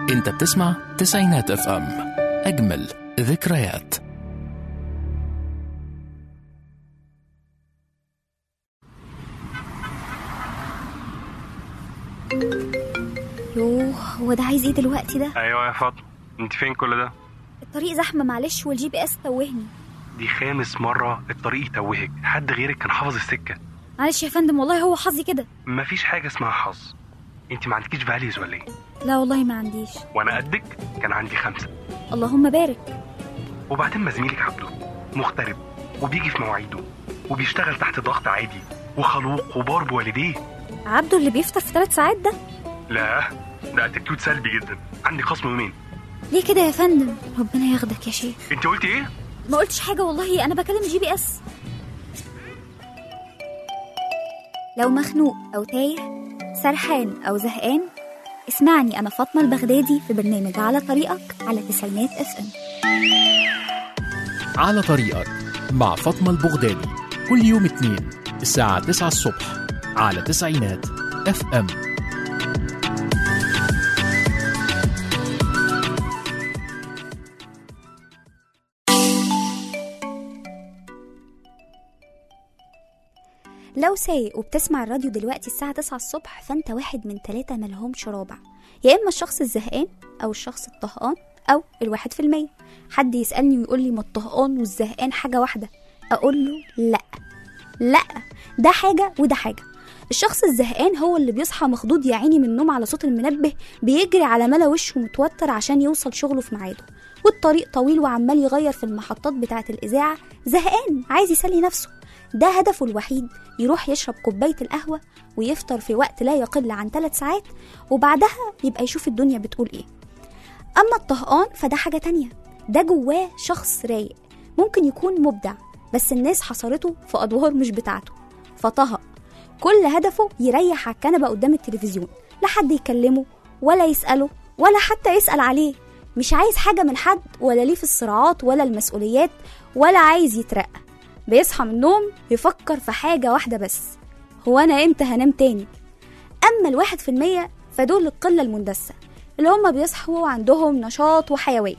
انت بتسمع تسعينات اف ام اجمل ذكريات يوه هو ده عايز ايه دلوقتي ده ايوه يا فاطمه انت فين كل ده الطريق زحمه معلش والجي بي اس توهني دي خامس مره الطريق يتوهك حد غيرك كان حافظ السكه معلش يا فندم والله هو حظي كده مفيش حاجه اسمها حظ انت ما عندكيش فاليوز ولا ايه لا والله ما عنديش وانا قدك كان عندي خمسه اللهم بارك وبعدين ما زميلك عبده مغترب وبيجي في مواعيده وبيشتغل تحت ضغط عادي وخلوق وبار بوالديه عبده اللي بيفطر في ثلاث ساعات ده لا ده اتيتيود سلبي جدا عندي خصم يومين ليه كده يا فندم ربنا ياخدك يا شيخ انت قلتي ايه ما قلتش حاجه والله انا بكلم جي بي اس لو مخنوق او تايه سرحان او زهقان اسمعني انا فاطمه البغدادي في برنامج على طريقك على تسعينات اف ام على طريقك مع فاطمة البغدادي كل يوم اثنين الساعة 9 الصبح على تسعينات اف ام لو سايق وبتسمع الراديو دلوقتي الساعة 9 الصبح فانت واحد من ثلاثة ملهمش رابع يا إما الشخص الزهقان أو الشخص الطهقان أو الواحد في المية حد يسألني ويقول لي ما الطهقان والزهقان حاجة واحدة أقول له لأ لأ ده حاجة وده حاجة الشخص الزهقان هو اللي بيصحى مخضوض يا عيني من النوم على صوت المنبه بيجري على ملا وشه متوتر عشان يوصل شغله في ميعاده والطريق طويل وعمال يغير في المحطات بتاعة الإذاعة زهقان عايز يسلي نفسه ده هدفه الوحيد يروح يشرب كوباية القهوة ويفطر في وقت لا يقل عن ثلاث ساعات وبعدها يبقى يشوف الدنيا بتقول ايه أما الطهقان فده حاجة تانية ده جواه شخص رايق ممكن يكون مبدع بس الناس حصرته في أدوار مش بتاعته فطهق كل هدفه يريح على الكنبة قدام التلفزيون لا حد يكلمه ولا يسأله ولا حتى يسأل عليه مش عايز حاجة من حد ولا ليه في الصراعات ولا المسؤوليات ولا عايز يترقى بيصحى من النوم يفكر في حاجة واحدة بس هو أنا إمتى هنام تاني أما الواحد في المية فدول القلة المندسة اللي هما بيصحوا وعندهم نشاط وحيوية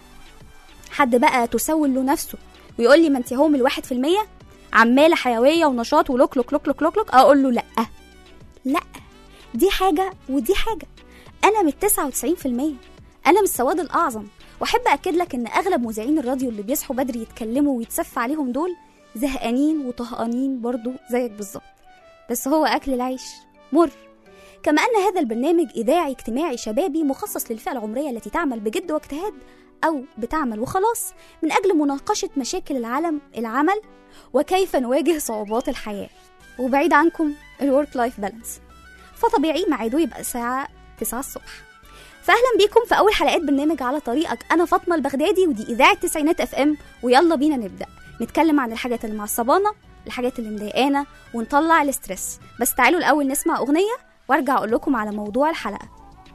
حد بقى تسول له نفسه ويقول لي ما انت هو من الواحد في المية عمالة حيوية ونشاط ولوك لوك لوك لوك لوك لوك أقول له لأ لأ دي حاجة ودي حاجة أنا من التسعة وتسعين في المية أنا من السواد الأعظم وأحب أكد لك إن أغلب مذيعين الراديو اللي بيصحوا بدري يتكلموا ويتسف عليهم دول زهقانين وطهقانين برضو زيك بالظبط بس هو أكل العيش مر كما أن هذا البرنامج إذاعي اجتماعي شبابي مخصص للفئة العمرية التي تعمل بجد واجتهاد أو بتعمل وخلاص من أجل مناقشة مشاكل العالم العمل وكيف نواجه صعوبات الحياة وبعيد عنكم الورك لايف بالانس فطبيعي ميعاده يبقى الساعة 9 الصبح فأهلا بيكم في أول حلقات برنامج على طريقك أنا فاطمة البغدادي ودي إذاعة تسعينات اف ام ويلا بينا نبدأ نتكلم عن الحاجات اللي معصبانا الحاجات اللي مضايقانا ونطلع الاسترس بس تعالوا الأول نسمع أغنية وارجع أقول لكم على موضوع الحلقة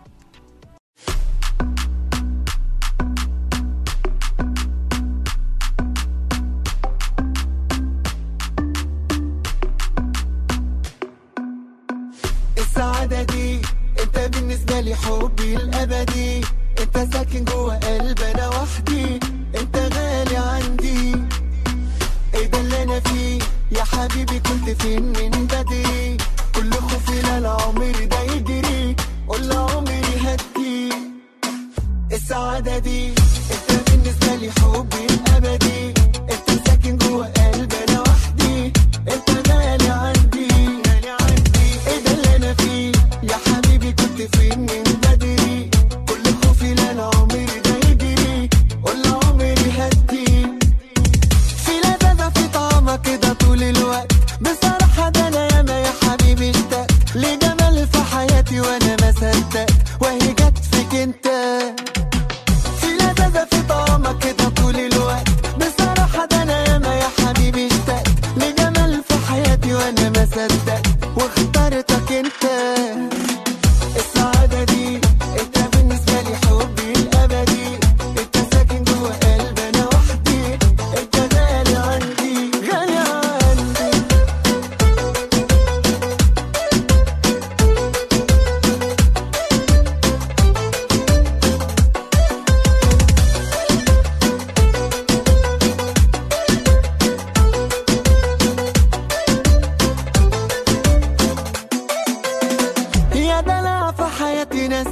السعادة دي انت بالنسبة لي حبي الأبدي انت ساكن جوه قلب انا وحدي انت غالي عندي ايه ده اللي انا فيه يا حبيبي كنت فين من بدري كل خوفي لا لا عمري ده يجري قول عمري هدي السعادة دي انت بالنسبة لي حبي الأبدي انت ساكن جوه قلب انا وحدي انت غالي عندي غالي عندي ايه ده اللي انا فيه يا حبيبي كنت فين من بدري كل خوفي لا لا عمري ده يجري قول عمري هدي في لذاذة في طعمك كده طول الوقت بصراحة ده أنا ياما يا حبيبي اشتقت لجمال في حياتي وأنا ما صدقت وهي جت فيك أنت في لذاذة في طعمك كده طول الوقت بصراحة ده أنا ياما يا حبيبي اشتقت لجمال في حياتي وأنا ما صدقت واخترتك أنت السعادة دي انت بالنسبة لي حبي الأبدي انت ساكن جوه قلبي أنا وحدي انت غالي عندي غالي عندي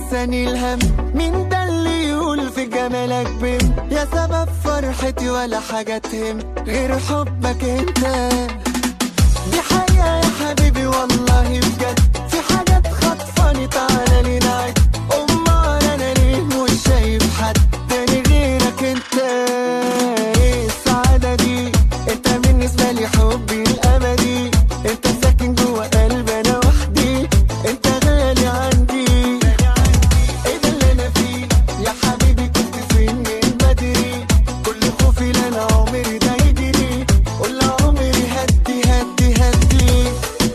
نساني الهم مين ده اللي يقول في جمالك بم يا سبب فرحتي ولا حاجة تهم غير حبك انت دي حقيقة يا حبيبي والله بجد في حاجات خطفاني تعالى لي نعد أمال أنا ليه مش شايف حد تاني غيرك انت ايه السعادة دي انت بالنسبة لي حبي الأبدي انت ساكن جوا قلبي أنا وحدي انت غالي عندي ايه ده اللي أنا فيه يا حبيبي كنت فين من بدري كل خوفي لنا عمري ده يجري قول عمري هدي هدي هدي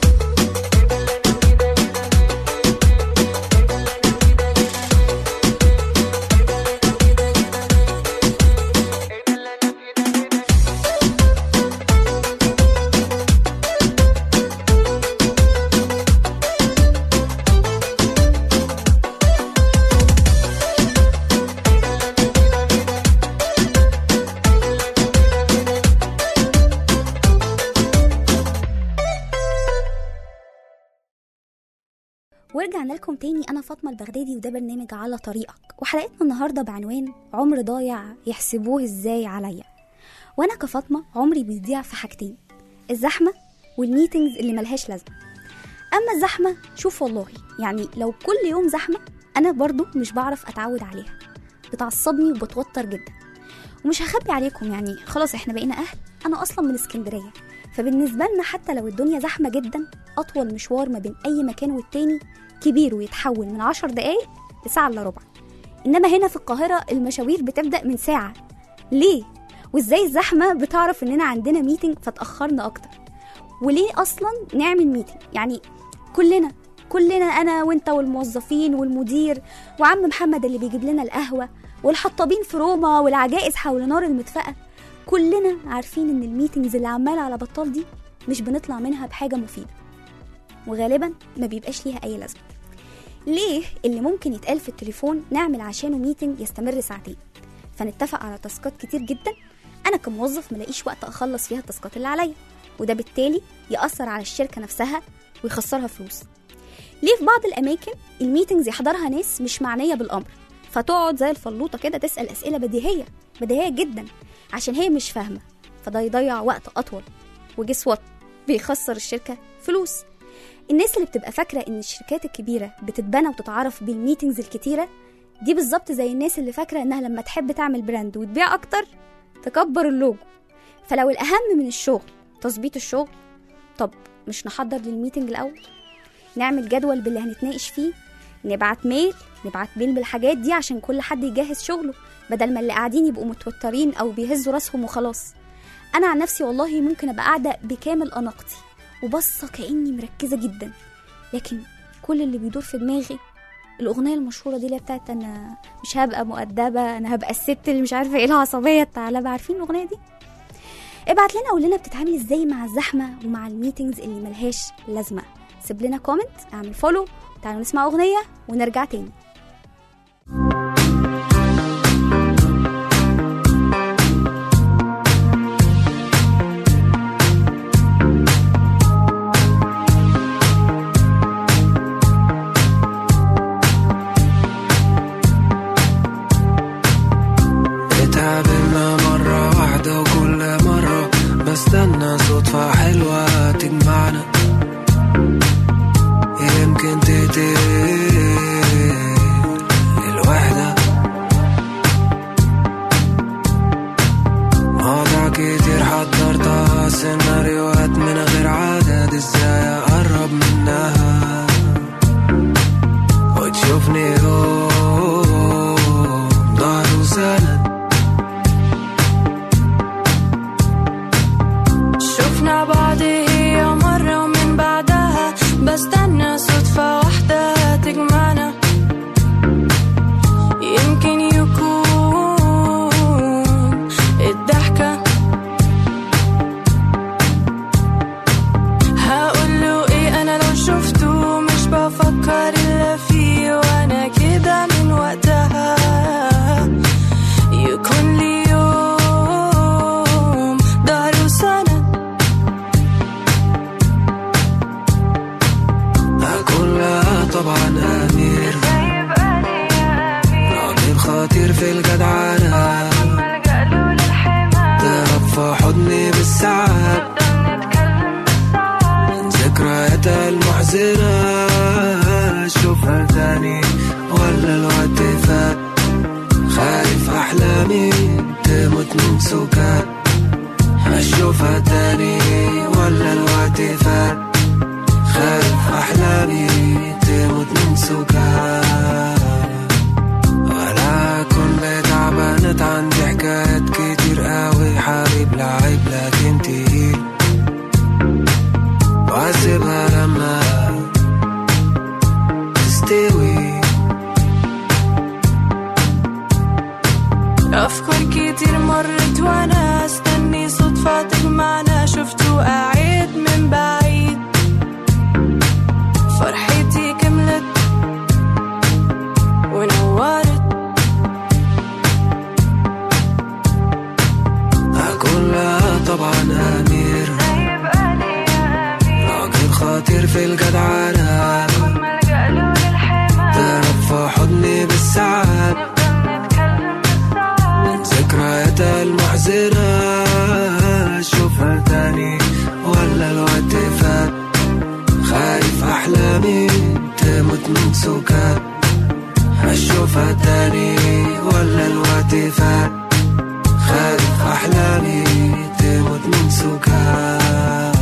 ورجعنا لكم تاني انا فاطمه البغدادي وده برنامج على طريقك وحلقتنا النهارده بعنوان عمر ضايع يحسبوه ازاي عليا وانا كفاطمه عمري بيضيع في حاجتين الزحمه والميتنجز اللي ملهاش لازمه اما الزحمه شوف والله يعني لو كل يوم زحمه انا برضو مش بعرف اتعود عليها بتعصبني وبتوتر جدا ومش هخبي عليكم يعني خلاص احنا بقينا اهل انا اصلا من اسكندريه فبالنسبه لنا حتى لو الدنيا زحمه جدا اطول مشوار ما بين اي مكان والتاني كبير ويتحول من عشر دقايق لساعه الا ربع انما هنا في القاهره المشاوير بتبدا من ساعه ليه وازاي الزحمه بتعرف اننا عندنا ميتنج فتاخرنا اكتر وليه اصلا نعمل ميتنج يعني كلنا كلنا انا وانت والموظفين والمدير وعم محمد اللي بيجيب لنا القهوه والحطابين في روما والعجائز حول نار المدفأة كلنا عارفين ان الميتنجز اللي عمالة على بطال دي مش بنطلع منها بحاجة مفيدة وغالبا ما بيبقاش ليها اي لازمة ليه اللي ممكن يتقال في التليفون نعمل عشانه ميتنج يستمر ساعتين فنتفق على تاسكات كتير جدا انا كموظف ملاقيش وقت اخلص فيها التاسكات اللي عليا وده بالتالي يأثر على الشركة نفسها ويخسرها فلوس ليه في بعض الأماكن الميتنجز يحضرها ناس مش معنية بالأمر فتقعد زي الفلوطة كده تسأل أسئلة بديهية بديهية جدا عشان هي مش فاهمة فده يضيع وقت أطول وجس وات بيخسر الشركة فلوس الناس اللي بتبقى فاكرة إن الشركات الكبيرة بتتبنى وتتعرف بالميتنجز الكتيرة دي بالظبط زي الناس اللي فاكرة إنها لما تحب تعمل براند وتبيع أكتر تكبر اللوجو فلو الأهم من الشغل تظبيط الشغل طب مش نحضر للميتنج الأول نعمل جدول باللي هنتناقش فيه نبعت ميل نبعت ميل بالحاجات دي عشان كل حد يجهز شغله بدل ما اللي قاعدين يبقوا متوترين او بيهزوا راسهم وخلاص انا عن نفسي والله ممكن ابقى قاعده بكامل اناقتي وبصه كاني مركزه جدا لكن كل اللي بيدور في دماغي الاغنيه المشهوره دي اللي هي بتاعت انا مش هبقى مؤدبه انا هبقى الست اللي مش عارفه ايه العصبيه الثعلبه عارفين الاغنيه دي ابعت لنا قول لنا بتتعامل ازاي مع الزحمه ومع الميتنجز اللي ملهاش لازمه سيب لنا كومنت اعمل فولو تعالوا نسمع اغنيه ونرجع تاني اتقابلنا مرة واحدة وكل مرة بستنى صدفة حلوة تجمعنا يمكن تقتل الوحدة مواضيع كتير حضرتها سيناريوهات من غير عدد ازاي اقرب منها وتشوفني يوم ظهر وسند شفنا بعض هي مرة ومن بعدها بستنى صدفة واحدة في الجدعنة تهرب في حضني بالساعات من ذكرياتها المحزنة أشوفها تاني ولا الوقت فات خايف أحلامي تموت من سكات أشوفها تاني ولا الوقت فات خايف أحلامي تموت من سكات ولا أكون بتعبانة عندي حكايات كتير قوي حبيب لعيب لكن تقيل وأسيبها لما تستوي أفكار كتير مرت وأنا أستني صدفة تجمعنا شفته قاعد من بعيد فرحتي كملت ونورت أكون لها طبعا أمير راجل خاطر في الجدعنة تهرب في حضني بالساعات من ذكرياتها المحزنة أشوفها تاني ولا الوقت فات خايف أحلامي تموت من سكات أشوفها تاني ولا الوقت فات خايف أحلامي تموت من سكات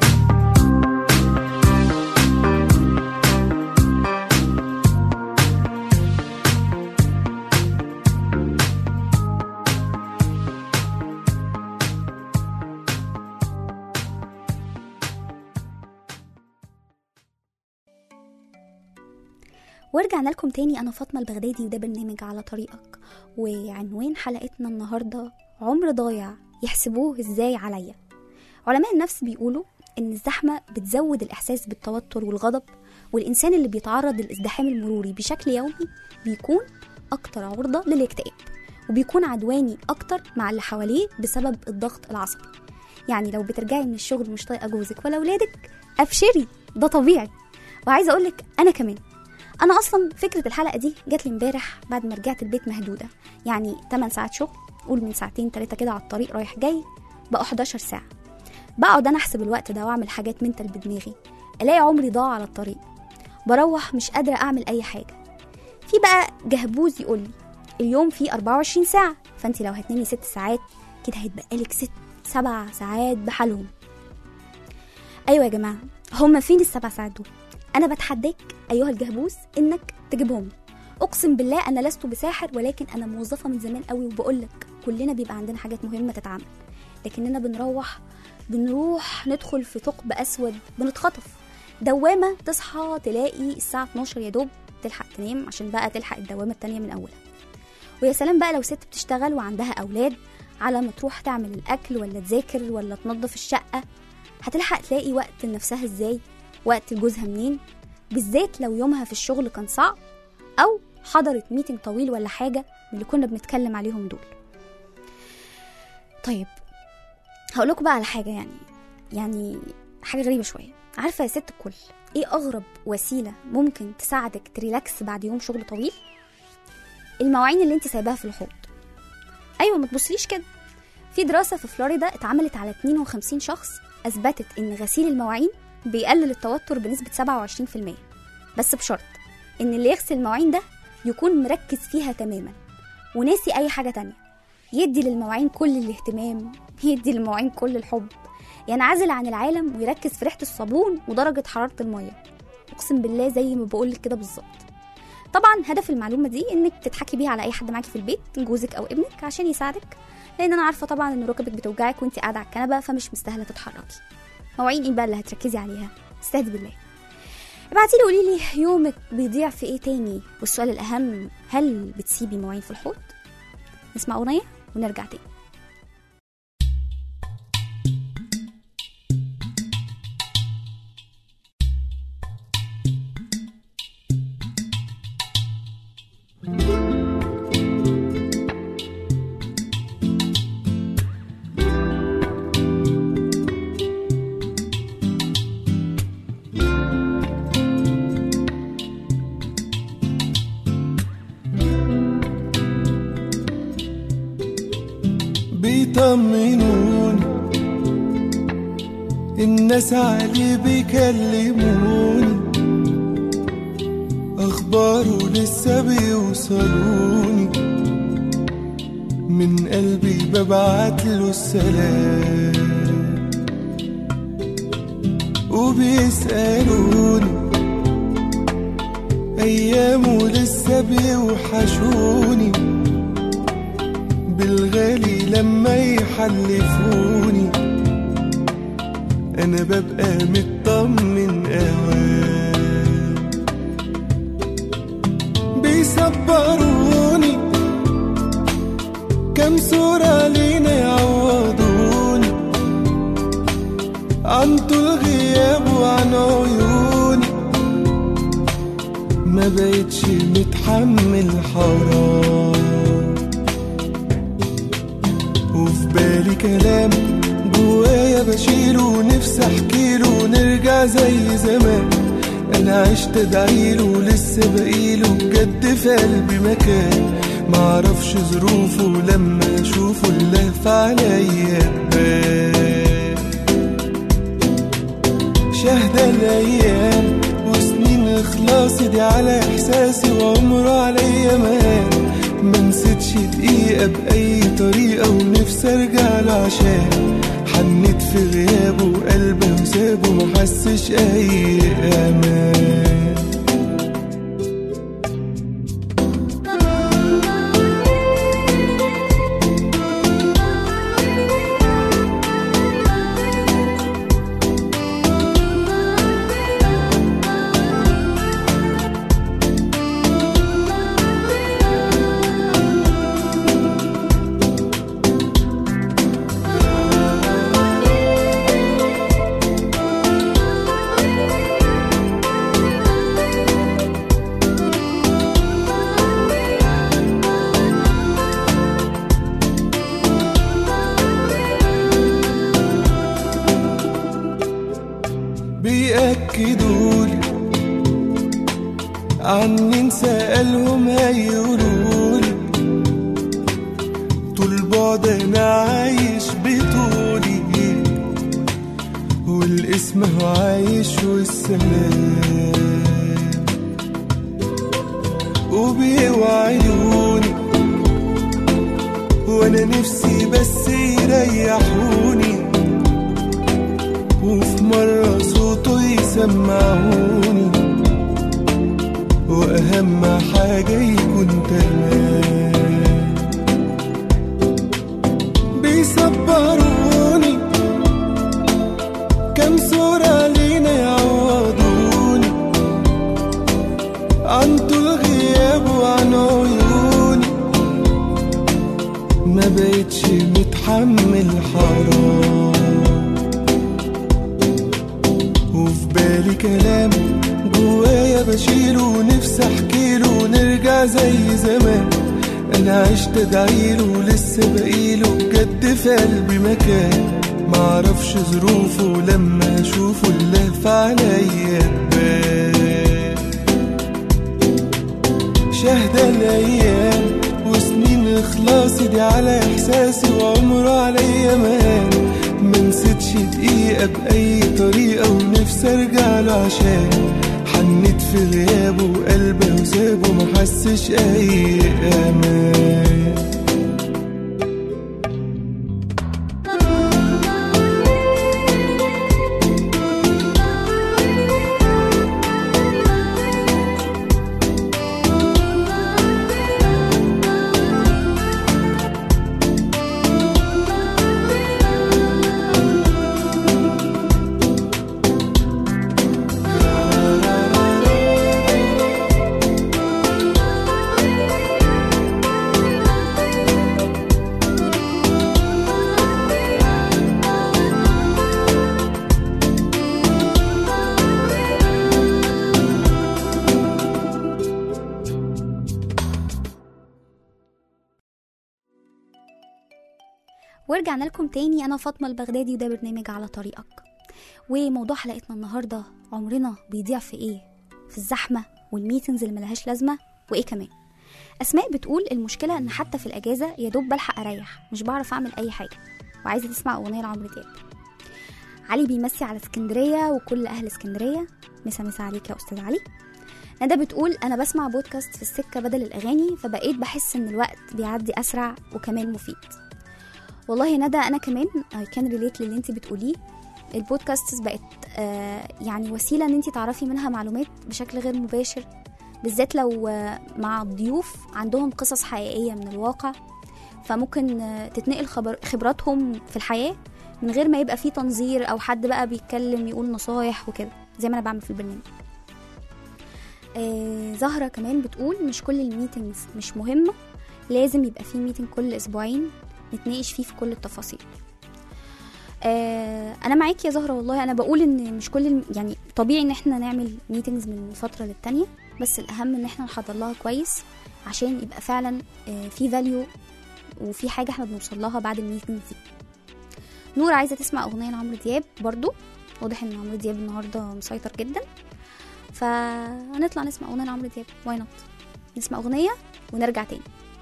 ورجعنا لكم تاني أنا فاطمة البغدادي وده برنامج على طريقك وعنوان حلقتنا النهاردة عمر ضايع يحسبوه ازاي عليا علماء النفس بيقولوا إن الزحمة بتزود الإحساس بالتوتر والغضب والإنسان اللي بيتعرض للازدحام المروري بشكل يومي بيكون أكتر عرضة للاكتئاب وبيكون عدواني أكتر مع اللي حواليه بسبب الضغط العصبي يعني لو بترجعي من الشغل مش طايقة جوزك ولا ولادك أبشري ده طبيعي وعايزة أقولك أنا كمان انا اصلا فكره الحلقه دي جات لي امبارح بعد ما رجعت البيت مهدوده يعني 8 ساعات شغل قول من ساعتين ثلاثه كده على الطريق رايح جاي بقى 11 ساعه بقعد انا احسب الوقت ده واعمل حاجات منتل بدماغي الاقي عمري ضاع على الطريق بروح مش قادره اعمل اي حاجه في بقى جهبوز يقول لي اليوم فيه 24 ساعه فانت لو هتنامي 6 ساعات كده هيتبقى لك 6 7 ساعات بحالهم ايوه يا جماعه هما فين السبع ساعات دول انا بتحداك ايها الجهبوس انك تجيبهم اقسم بالله انا لست بساحر ولكن انا موظفه من زمان قوي وبقولك كلنا بيبقى عندنا حاجات مهمه تتعمل لكننا بنروح بنروح ندخل في ثقب اسود بنتخطف دوامه تصحى تلاقي الساعه 12 يا دوب تلحق تنام عشان بقى تلحق الدوامه التانية من اولها ويا سلام بقى لو ست بتشتغل وعندها اولاد على ما تروح تعمل الاكل ولا تذاكر ولا تنظف الشقه هتلحق تلاقي وقت لنفسها ازاي وقت لجوزها منين بالذات لو يومها في الشغل كان صعب او حضرت ميتنج طويل ولا حاجه من اللي كنا بنتكلم عليهم دول طيب هقول لكم بقى على حاجه يعني يعني حاجه غريبه شويه عارفه يا ست الكل ايه اغرب وسيله ممكن تساعدك تريلاكس بعد يوم شغل طويل المواعين اللي انت سايباها في الحوض ايوه ما تبصليش كده في دراسه في فلوريدا اتعملت على 52 شخص اثبتت ان غسيل المواعين بيقلل التوتر بنسبه 27% بس بشرط ان اللي يغسل المواعين ده يكون مركز فيها تماما وناسي اي حاجه تانية يدي للمواعين كل الاهتمام يدي للمواعين كل الحب ينعزل عن العالم ويركز في ريحه الصابون ودرجه حراره الميه اقسم بالله زي ما بقولك كده بالظبط طبعا هدف المعلومه دي انك تضحكي بيها على اي حد معاكي في البيت جوزك او ابنك عشان يساعدك لان انا عارفه طبعا ان ركبك بتوجعك وانت قاعده على الكنبه فمش مستاهله تتحركي مواعين ايه بقى اللي هتركزي عليها استهدي بالله ابعتي لي قولي لي يومك بيضيع في ايه تاني والسؤال الاهم هل بتسيبي مواعين في الحوض نسمع اغنيه ونرجع تاني بيطمنوني الناس عليه بيكلموني اخباره لسه بيوصلوني من قلبي ببعت له السلام وبيسألوني أيامه لسه بيوحشوني بالغالي لما يحلفوني أنا ببقى مطمن أوام بيصبروني كم صورة لينا يعوضوني عن طول غياب وعن عيوني ما بقتش متحمل حرام وفي بالي كلام جوايا بشيله ونفسي احكيله ونرجع زي زمان انا عشت ادعيله لسه بقيله بجد في قلبي مكان معرفش ظروفه لما اشوفه اللهف عليا تبان شهدة الايام وسنين اخلاصي دي على احساسي وعمره عليا مان ما نسيتش دقيقة بأي طريقة ونفسي ارجع له عشان حنيت في غيابه وقلبه وسابه محسش اي امان بيأكدولي عني سألهم هيقولولي طول بعد أنا عايش بطولي والاسم هو عايش والسلام وبيوعدوني وانا نفسي بس يريحوني وفي مرة صوته يسمعوني وأهم حاجة يكون تمام بيصبروني كم صورة لينا يعوضوني عن طول غياب وعن عيوني ما بقتش متحمل حرام وفي بالي كلام جوايا بشيله ونفسي احكيله ونرجع زي زمان انا عشت ادعيله لسه بقيله بجد في قلبي مكان معرفش ظروفه لما اشوفه اللهف عليا تبان شهدة الايام وسنين اخلاصي دي على احساسي وعمره عليا مان ما نسيتش دقيقة بأي طريقة ونفسي ارجع له عشان حنيت في غيابه وقلبه وسابه محسش اي امان ورجعنا لكم تاني انا فاطمه البغدادي وده برنامج على طريقك وموضوع حلقتنا النهارده عمرنا بيضيع في ايه في الزحمه والميتنجز اللي ملهاش لازمه وايه كمان اسماء بتقول المشكله ان حتى في الاجازه يا دوب بلحق اريح مش بعرف اعمل اي حاجه وعايزة تسمع أغنية لعمرو دياب علي بيمسي على اسكندرية وكل أهل اسكندرية مسا مسا عليك يا أستاذ علي ندى بتقول أنا بسمع بودكاست في السكة بدل الأغاني فبقيت بحس إن الوقت بيعدي أسرع وكمان مفيد والله يا ندى أنا كمان كان ريليت للي انت بتقوليه البودكاست بقت آه، يعني وسيلة إن انت تعرفي منها معلومات بشكل غير مباشر بالذات لو آه، مع ضيوف عندهم قصص حقيقية من الواقع فممكن آه، تتنقل خبر خبراتهم في الحياة من غير ما يبقى فيه تنظير أو حد بقى بيتكلم يقول نصايح وكده زي ما أنا بعمل في البرنامج آه زهرة كمان بتقول مش كل الميتينجز مش مهمة لازم يبقى فيه ميتنج كل أسبوعين نتناقش فيه في كل التفاصيل آه انا معاكي يا زهره والله انا بقول ان مش كل الم... يعني طبيعي ان احنا نعمل ميتينجز من فتره للتانيه بس الاهم ان احنا نحضر لها كويس عشان يبقى فعلا آه في فاليو وفي حاجه احنا بنوصل لها بعد الميتينجز دي نور عايزه تسمع اغنيه لعمرو دياب برضو واضح ان عمرو دياب النهارده مسيطر جدا فهنطلع نسمع اغنيه لعمرو دياب واي نوت نسمع اغنيه ونرجع تاني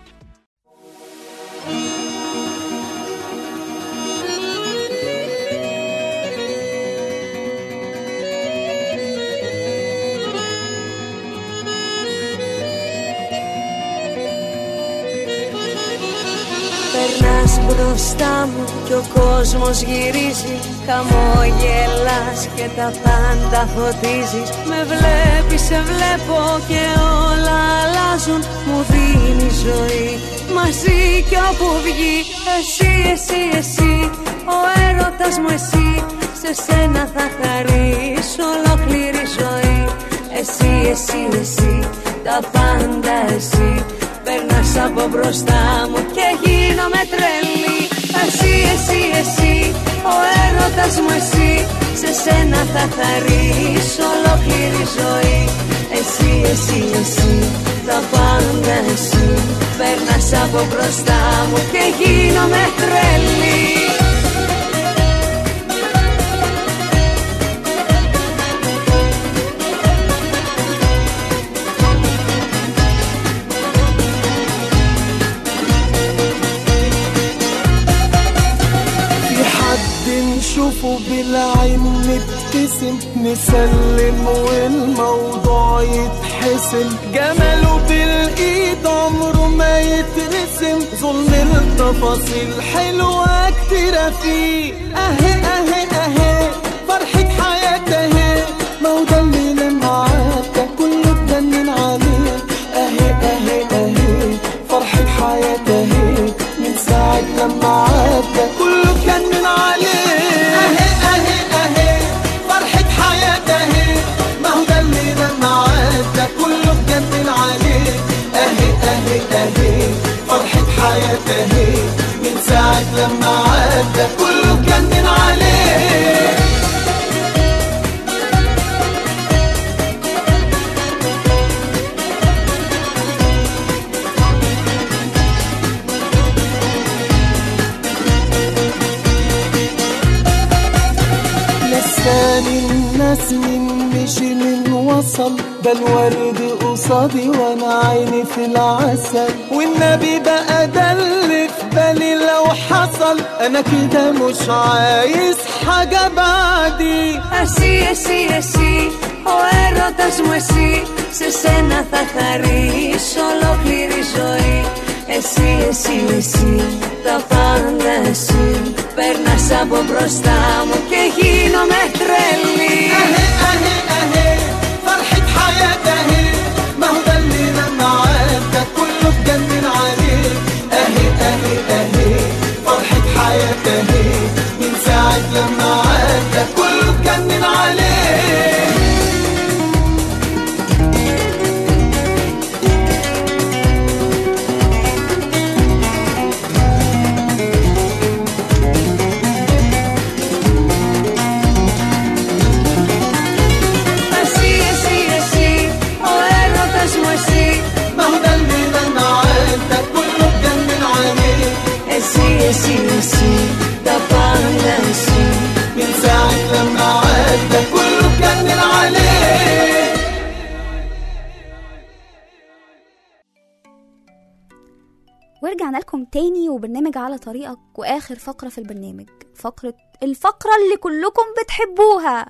Περνάς μπροστά μου και ο κόσμος γυρίζει Χαμόγελας και τα πάντα φωτίζεις Με βλέπεις, σε βλέπω και όλα αλλάζουν Μου δίνει ζωή μαζί κι όπου βγει Εσύ, εσύ, εσύ, ο έρωτας μου εσύ Σε σένα θα χαρίσω ολόκληρη ζωή Εσύ, εσύ, εσύ, τα πάντα εσύ Περνάς από μπροστά μου και γίνομαι τρελή Εσύ, εσύ, εσύ, ο έρωτας μου εσύ Σε σένα θα χαρίσω ολόκληρη ζωή Εσύ, εσύ, εσύ, τα πάντα εσύ Περνάς από μπροστά μου και γίνομαι τρελή في حد نشوفه بالعين نبتسم نسلم والموضوع يتحسم جماله بالايد عمره ما يترسم ظلم التفاصيل حلوة كتيرة فيه اهي اهي اهي فرحة حياته اهي ما هو ده اللي لما عدى كله اتجنن عليه اهي اهي اهي فرحة حياته اهي من ساعة لما عدى كله اتجنن عليه اهي اهي اهي فرحة حياته اهي ما هو ده اللي لما عدى كله اتجنن عليه اهي اهي اهي فرحة حياته اهي من ساعة لما عدى كله اتجنن عليه لساني الناس من مشي من وصل ده الورد قصادي وانا عيني في العسل والنبي بقى ده اللي في بالي لو حصل انا كده مش عايز حاجة بعدي Εσύ, εσύ, εσύ, ο έρωτας μου εσύ Σε σένα θα χαρίσω ολόκληρη ζωή Εσύ, εσύ, εσύ, τα πάντα εσύ Περνάς από μπροστά μου και γίνομαι τρελή اهي اهي اهي فرحة حياته اهي ما هو ده اللي لما عدى كله اتجنن عليه اهي اهي اهي فرحة حياته اهي من ساعة لما عدى كله اتجنن عليه ورجعنا لكم تاني وبرنامج على طريقك واخر فقره في البرنامج فقره الفقره اللي كلكم بتحبوها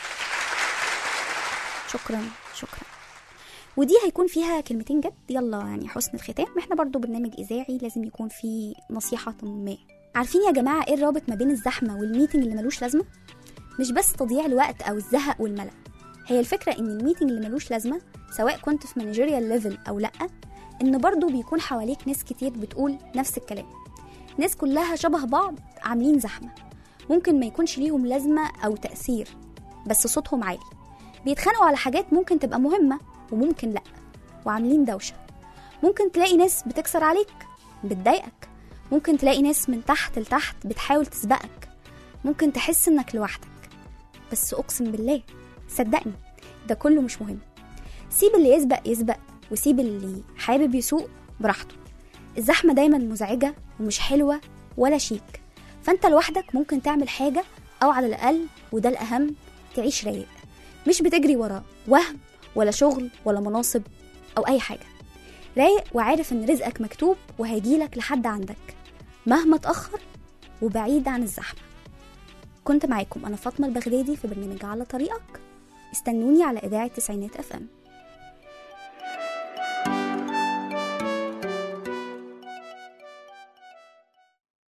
شكرا شكرا ودي هيكون فيها كلمتين جد يلا يعني حسن الختام احنا برضو برنامج اذاعي لازم يكون فيه نصيحه ما عارفين يا جماعه ايه الرابط ما بين الزحمه والميتنج اللي ملوش لازمه مش بس تضييع الوقت او الزهق والملل هي الفكره ان الميتنج اللي ملوش لازمه سواء كنت في مانجيريال ليفل او لا ان برضو بيكون حواليك ناس كتير بتقول نفس الكلام ناس كلها شبه بعض عاملين زحمه ممكن ما يكونش ليهم لازمه او تاثير بس صوتهم عالي بيتخانقوا على حاجات ممكن تبقى مهمه وممكن لا وعاملين دوشه ممكن تلاقي ناس بتكسر عليك بتضايقك ممكن تلاقي ناس من تحت لتحت بتحاول تسبقك ممكن تحس انك لوحدك بس اقسم بالله صدقني ده كله مش مهم سيب اللي يسبق يسبق وسيب اللي حابب يسوق براحته الزحمة دايما مزعجة ومش حلوة ولا شيك فانت لوحدك ممكن تعمل حاجة او على الاقل وده الاهم تعيش رايق مش بتجري ورا وهم ولا شغل ولا مناصب او اي حاجة رايق وعارف ان رزقك مكتوب وهيجيلك لحد عندك مهما اتأخر وبعيد عن الزحمة كنت معاكم أنا فاطمة البغدادي في برنامج على طريقك استنوني على إذاعة تسعينات أف أم